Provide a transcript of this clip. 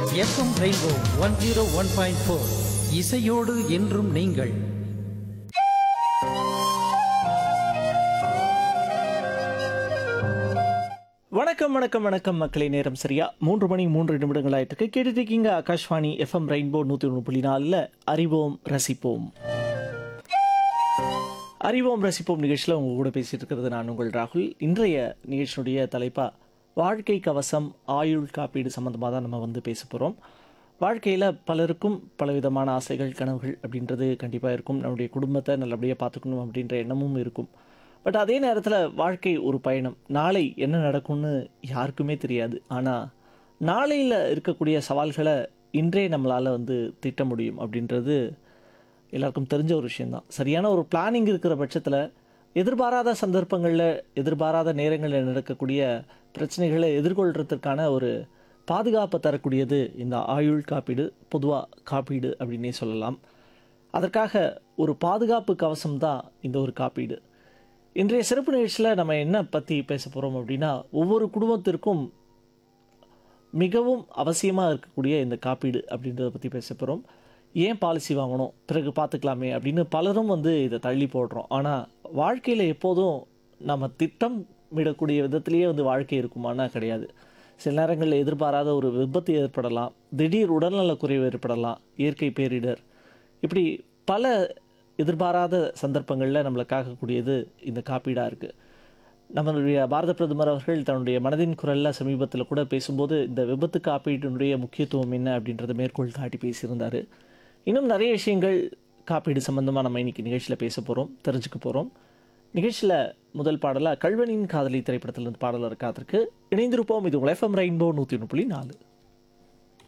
FM rainbow one zero one point four இசையோடு என்றும் நீங்கள் வணக்கம் வணக்கம் வணக்கம் மக்களே நேரம் சரியா மூன்று மணி மூன்று நிமிடங்கள் ஆயிட்டு இருக்கு கேட்டுட்டு இருக்கீங்க ஆகாஷ்வாணி எஃப்எம் ரெயின்போ நூற்றி ஒன்று புள்ளி நாலில் அறிவோம் ரசிப்போம் அறிவோம் ரசிப்போம் நிகழ்ச்சியில் உங்க கூட பேசிட்டு இருக்கிறது நான் உங்கள் ராகுல் இன்றைய நிகழ்ச்சியுடைய தலைப்பா வாழ்க்கை கவசம் ஆயுள் காப்பீடு சம்மந்தமாக தான் நம்ம வந்து பேச போகிறோம் வாழ்க்கையில் பலருக்கும் பலவிதமான ஆசைகள் கனவுகள் அப்படின்றது கண்டிப்பாக இருக்கும் நம்முடைய குடும்பத்தை நல்லபடியாக பார்த்துக்கணும் அப்படின்ற எண்ணமும் இருக்கும் பட் அதே நேரத்தில் வாழ்க்கை ஒரு பயணம் நாளை என்ன நடக்கும்னு யாருக்குமே தெரியாது ஆனால் நாளையில் இருக்கக்கூடிய சவால்களை இன்றே நம்மளால் வந்து திட்ட முடியும் அப்படின்றது எல்லாருக்கும் தெரிஞ்ச ஒரு விஷயந்தான் சரியான ஒரு பிளானிங் இருக்கிற பட்சத்தில் எதிர்பாராத சந்தர்ப்பங்களில் எதிர்பாராத நேரங்களில் நடக்கக்கூடிய பிரச்சனைகளை எதிர்கொள்கிறதுக்கான ஒரு பாதுகாப்பை தரக்கூடியது இந்த ஆயுள் காப்பீடு பொதுவாக காப்பீடு அப்படின்னே சொல்லலாம் அதற்காக ஒரு பாதுகாப்பு கவசம் தான் இந்த ஒரு காப்பீடு இன்றைய சிறப்பு நிகழ்ச்சியில் நம்ம என்ன பற்றி பேச போகிறோம் அப்படின்னா ஒவ்வொரு குடும்பத்திற்கும் மிகவும் அவசியமாக இருக்கக்கூடிய இந்த காப்பீடு அப்படின்றத பற்றி பேச போகிறோம் ஏன் பாலிசி வாங்கணும் பிறகு பார்த்துக்கலாமே அப்படின்னு பலரும் வந்து இதை தள்ளி போடுறோம் ஆனால் வாழ்க்கையில் எப்போதும் நம்ம திட்டமிடக்கூடிய விதத்திலேயே வந்து வாழ்க்கை இருக்குமானா கிடையாது சில நேரங்களில் எதிர்பாராத ஒரு விபத்து ஏற்படலாம் திடீர் உடல்நலக் குறைவு ஏற்படலாம் இயற்கை பேரிடர் இப்படி பல எதிர்பாராத சந்தர்ப்பங்களில் நம்மளை காக்கக்கூடியது இந்த காப்பீடாக இருக்குது நம்மளுடைய பாரத பிரதமர் அவர்கள் தன்னுடைய மனதின் குரலில் சமீபத்தில் கூட பேசும்போது இந்த விபத்து காப்பீட்டினுடைய முக்கியத்துவம் என்ன அப்படின்றத மேற்கோள் காட்டி பேசியிருந்தார் இன்னும் நிறைய விஷயங்கள் காப்பீடு சம்பந்தமாக நம்ம இன்னைக்கு நிகழ்ச்சியில் பேச போகிறோம் தெரிஞ்சுக்க போகிறோம் நிகழ்ச்சியில் முதல் பாடலாக கல்வனின் காதலி திரைப்படத்திலிருந்து பாடல் இருக்காதற்கு இணைந்திருப்போம் இது உங்கள் எஃப்எம் ரெயின்போ நூற்றி ஒன்று புள்ளி நாலு